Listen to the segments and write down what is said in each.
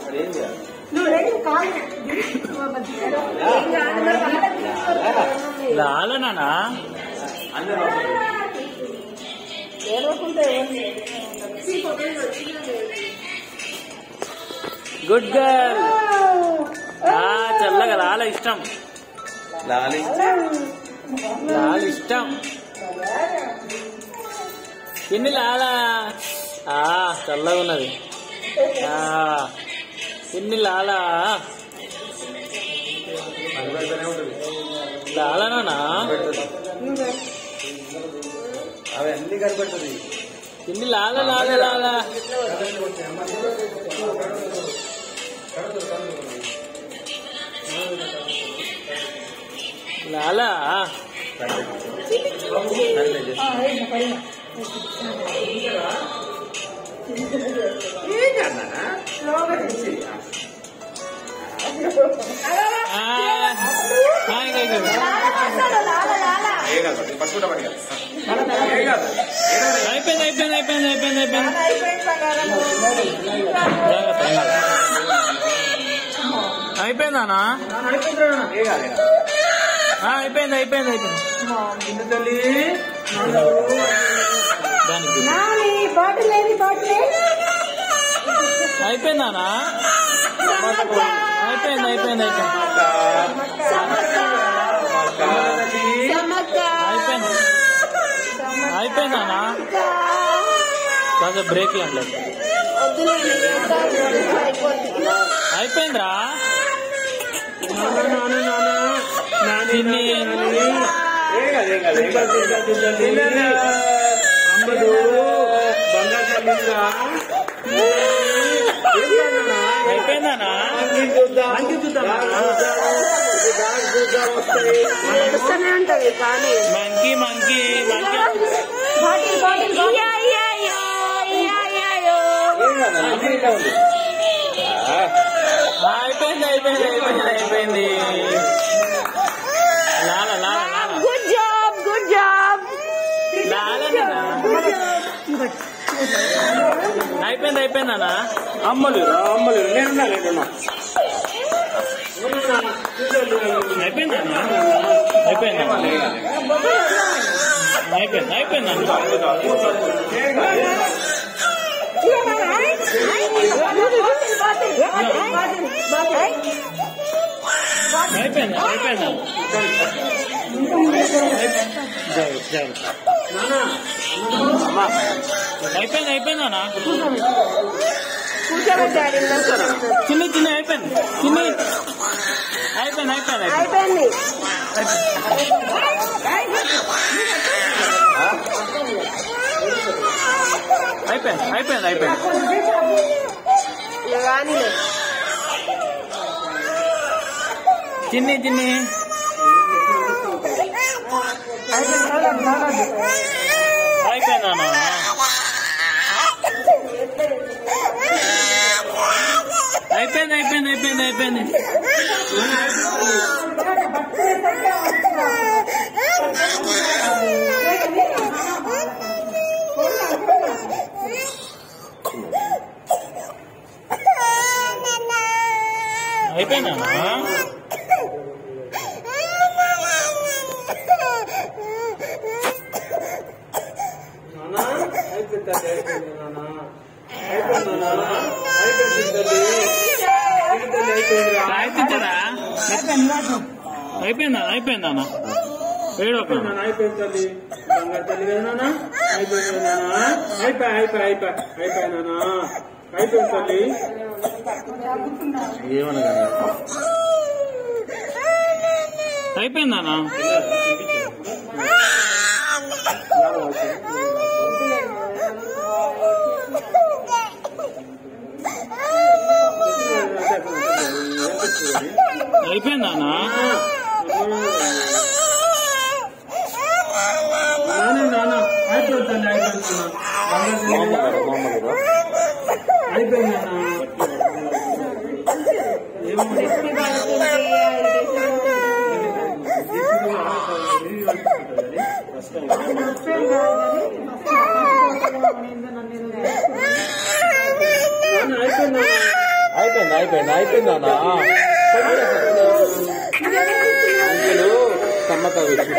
నువ్వు రెడీ కాదు లాల నానా గుడ్ గర్ల్ చల్లగా లాల ఇష్టం లాలి లాల ఇష్టం తిన్ని లాల ఆ చల్లగా ఉన్నది ఆ తిన్ని లాల లాల నానా అవి అన్ని కనిపెడుతుంది తిన్ని లాల లాల లాల లాల ఆ, ఆ, ఇక, ఇక, ఇక. పట్టుకుంటా పట్టుగా అయిపోయింది అయిపోయింది అయిపోయింది అయిపోయింది అయిపోయింది జాగ్రత్త, ఏం కాదు. అయిపోయిందానా ఆ, అయిపోయింది అయిపోయింది అయిపోయింది దానికి నాని బాటిల్ ఏది బాటిల్ అయిపోయిందానా అయిపోయింది అయిపోయింది అయిపోయింది అయిపోయింది అయిపోయిందానా కాదు బ్రేక్ లేదు అయిపోయిందిరా తిని అయిపోయిందానా వస్తూనే ఉంటది కానీ monkey monkey monkey bottle bottle ఆ, అయిపోయింది అయిపోయింది అయిపోయింది అయిపోయింది లాల లాల లాల గుడ్ జాబ్ గుడ్ జాబ్ లాలనేనా అయిపోయింది అయిపోయిందనా అమ్మలు అమ్మలు నేను అయిపోయిందన్నా అయిపోయిందా అయిపోయింది అయిపోయిందన్నా అయిపోయింది అయిపోయిందా జాగ్రత్త జాగ్రత్త అయిపోయింది అయిపోయిందనా కూర్చోబెట్టాడు చిన్న చిన్న అయిపోయింది చిన్న అయిపోయింది అయిపోయింది అయిపోయింది అయిపోయింది అయిపోయింది అయిపోయింది అయిపోయింది ఇక కానీలే చిన్ని చిన్ని అయిపోయిందన్నా అయిపోయింది అయిపోయింది అయిపోయింది అయిపోయింది అయిపోయిందన్నా రాయితిచ్చారా అయిపోయిందా అయిపోయిందన్నా ఏడొక అయిపోయింది తల్లి బంగారు తల్లి వేదనా అయిపోయింది నానా అయిపోయి అయిపోయి అయిపోయి అయిపోయినానా అయిపోయింది తల్లి అయిపోయిందన్నా అయిపోయిందన్నా నాన్న నాన్న అయిపోయింది తల్లి అయిపోయింది నాన్న బంగారు తల్లి వేదనా అయిపోయింది నాన్న నాన్న అయిపోయింది నాన్న అయిపోయిందా అయిపోయింది అయిపోయింది అయిపోయింది నాన్న అంకెలు సమ్మత విషయం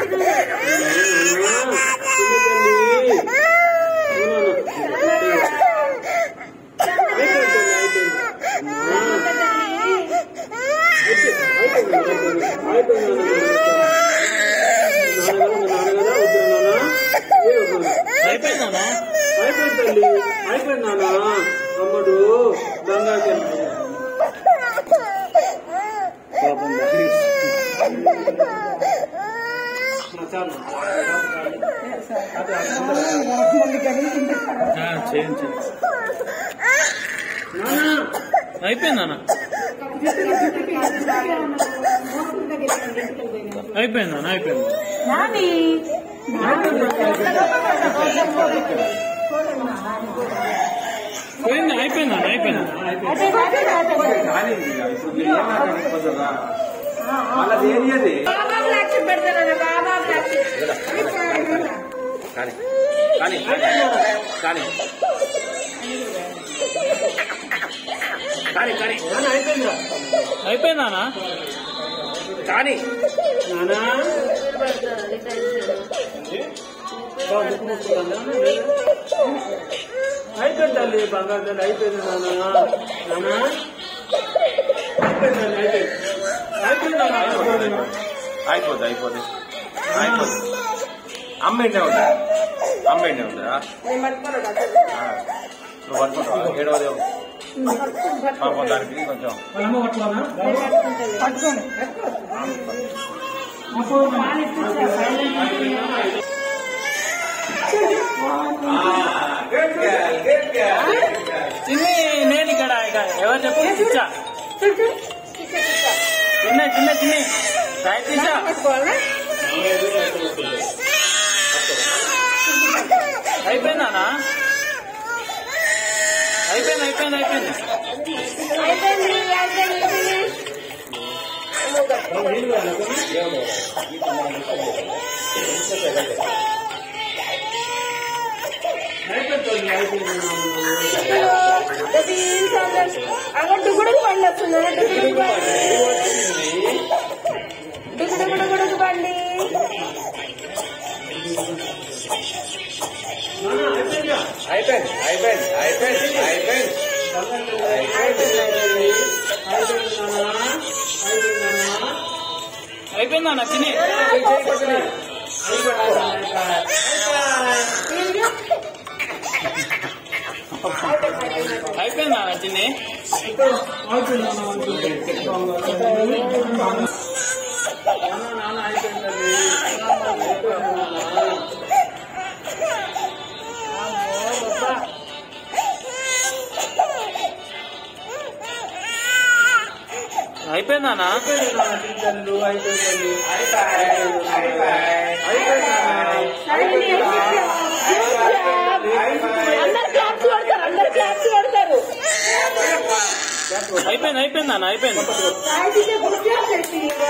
అయిపోయింది నాన్న అయిపోయింది అయిపోయింది నాన్న అమ్మడు గంగాకి ఆ, చేయండి చేయండి అయిపోయింది నాన్న అయిపోయింది నాన్న అయిపోయింది నాని పోయింది అయిపోయింది నాన్న అయిపోయింది కానింది ఇక. ఇప్పుడు మీరు ఏం మాట్లాడకపోతుందా వాళ్ళది ఏరియది బాబాకు లక్ష్యం పెడతాను బాబాకు లక్ష్యం కానీ కానీ కానీ కానీ కానీ అయిపోయింది నాన్న కానీ నానా అయిపోయింది తల్లి బంగారు తల్లి అయిపోయింది నానా నానా అయిపోయింది తల్లి అయిపోయింది అయిపోయింది నాన్న అయిపోయింది అయిపోద్ది అయిపోద్ది అయిపోద్ది అమ్మ ఎండే ఉందా అమ్మ ఎండే ఉందా నేను పట్టుకోను ఆ. నువ్వు పట్టుకుంటావా ఏడవది పాపం దానికి కొంచెం వాళ్ళమ్మ పట్టుకోనా పట్టుకోండి చిన్ని నేను ఇక్కడ ఇక ఎవరు చెప్పు ఇచ్చా చిన్న చిన్న చిన్ని రైట్ ఇచ్చా పట్టుకోవాలా అయిపోయిందా నాన్న? అయిపోయింది అయిపోయింది అయిపోయింది అయిపోయింది అయిపోయింది అక్కడ డుగుడుగు బండి వస్తుంది డుగుడుగు బండి డుగుడుగు డుగుడుగు బండి అయిపోయింది అయిపోయింది అయిపోయింది అయిపోయింది అయిపోయిందా నా చిన్ని అయిపోయిందా నా చిన్ని అయిపోయిందా నా? అందరు క్లాప్స్ కొడతారు అందరు క్లాప్స్ కొడతారు అయిపోయింది అయిపోయిందా నా? అయిపోయింది సాయికి గుడ్ జాబ్ చేసింది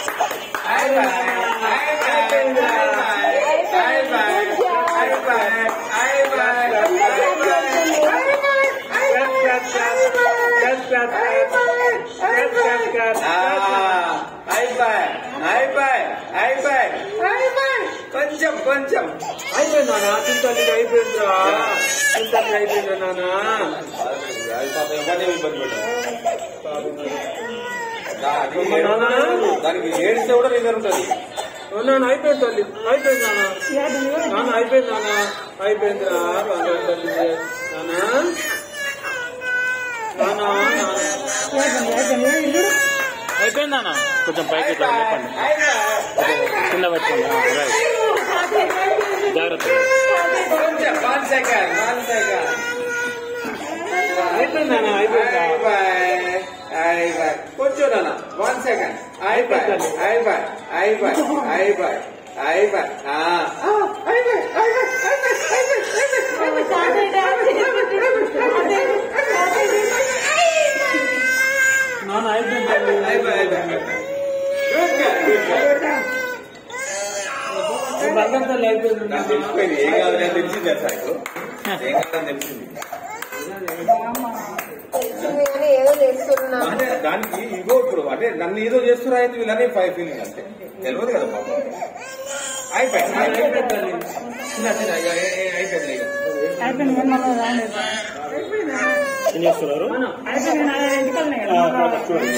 అయిపోయి అయిపోయి అయిపోయి కొంచెం కొంచెం అయిపోయిందా చింతల్లి అయిపోయిందిరా చింతల్లి అయిపోయిందా నానా అది పాపం ఎవరిని ఇబ్బంది పెట్టదు. దానికి దానికి ఏడిస్తే కూడా రిజర్ ఉంటుంది నాన్న అయిపోయింది తల్లి అయిపోయింది నాన్న నాన్న అయిపోయింది నాన్న అయిపోయిందిరా బంగారు తల్లి నాన్న నాన్న అయిపోయిందా నా? కొంచెం పైకి ఇట్లా లేపండి కింద పెట్టుకోండి ఆ, రైట్. జాగ్రత్త కొంచెం వన్ సెకండ్ వన్ సెకండ్ అయిపోయింది నాన్న అయిపోయిందా అయిపోయి అయిపోయి కొంచెం నాన్న వన్ సెకండ్ అయిపోయి అయిపోయి అయిపోయి అయిపోయి అయిపోయి అయిపోయి నాన్న అయిపోయింది తల్లి అయిపోయి అయిపోయి గుడ్ గుడ్ బంగారు తల్లి అయిపోయింది నాకు తెలిసిపోయింది ఏం కాదు నేను తెలిసింది సార్ ఏం కాదని తెలిసింది ఏదో చేసి నాన్న అంటే దానికి ఇగో ఇప్పుడు అంటే నన్ను ఏదో చేస్తున్నా అయితే వీళ్ళని ఫైవ్ ఫీలింగ్ అంటే తెలియదు కదా పాపం అయిపోయింది అయిపోయింది తల్లి. చిన్న చిన్న ఇక ఏ- ఏ- అయిపోయింది ఇక ఏం చేస్తున్నారు ఆ, పోతా, చూడండి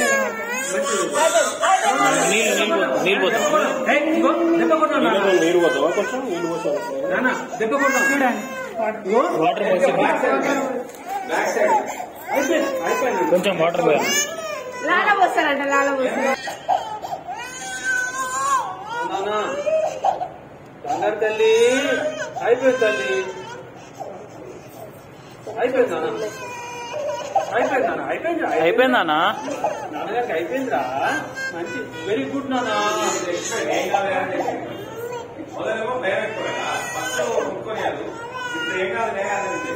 నీళ్ళు నీళ్ళు పో- నీళ్ళు పోతావా ఏయ్, ఇగో, దెబ్బ కొట్టాను నాన్న. నీళ్ళు నీళ్ళు పోతావా కొంచెం నీళ్ళు పోతావా నాన్న, దెబ్బ కొట్టాను. ఇగో, వాటర్ పోసి బ్యాక్ సైడ్ అయిపోయింది, అయిపోయింది. కొంచెం వాటర్ పోయాలి లాల పోస్తారంట లాల పోస్తారు నాన్న, బంగారు తల్లి అయిపోయింది తల్లి అయిపోయింది నాన్న అయిపోయింది నాన్న అయిపోయింది అయిపోయిందానా నాన్నగారికి అయిపోయిందిరా మంచి వెరీ గుడ్ నాన్న ఏం కాదు అని చెప్పి. మొదలేమో భయం ఎక్కువ ఫస్ట్ ఒప్పుకోలేదు ఇప్పుడు ఏం కాదు లే అని ఉంది.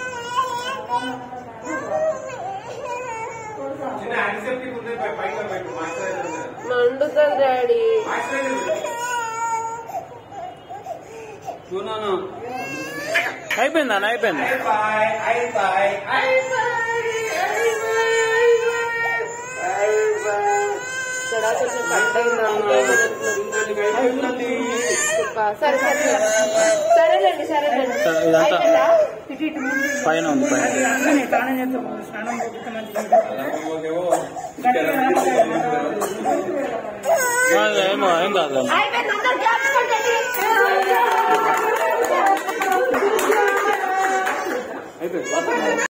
చిన్న యాంటీసెప్టిక్ ఉంది పై- పైన పెట్టు మాస్టరైజర్ ఉంది కదా. మండుతుంది డాడీ మాస్టరైజర్ ఉంది. చూడు నాన్న అయిపోయిందానా అయిపోయింది అయిపోయి, అయిపోయి, ఇక్కడ కొంచెం కట్ అయింది తల్లికి అయిపోయింది తల్లి సరే సరే సరేలేండి సరేలేండి సరే, ఇదంతా అయిపోయిందా? పైన ఉంది పైన ఓకేమో. ఇక్కడ ఆ, ఏమో ఏం కాదు అయిపోయింది అందరు క్లాప్స్ కొట్టండి అయిపోయింది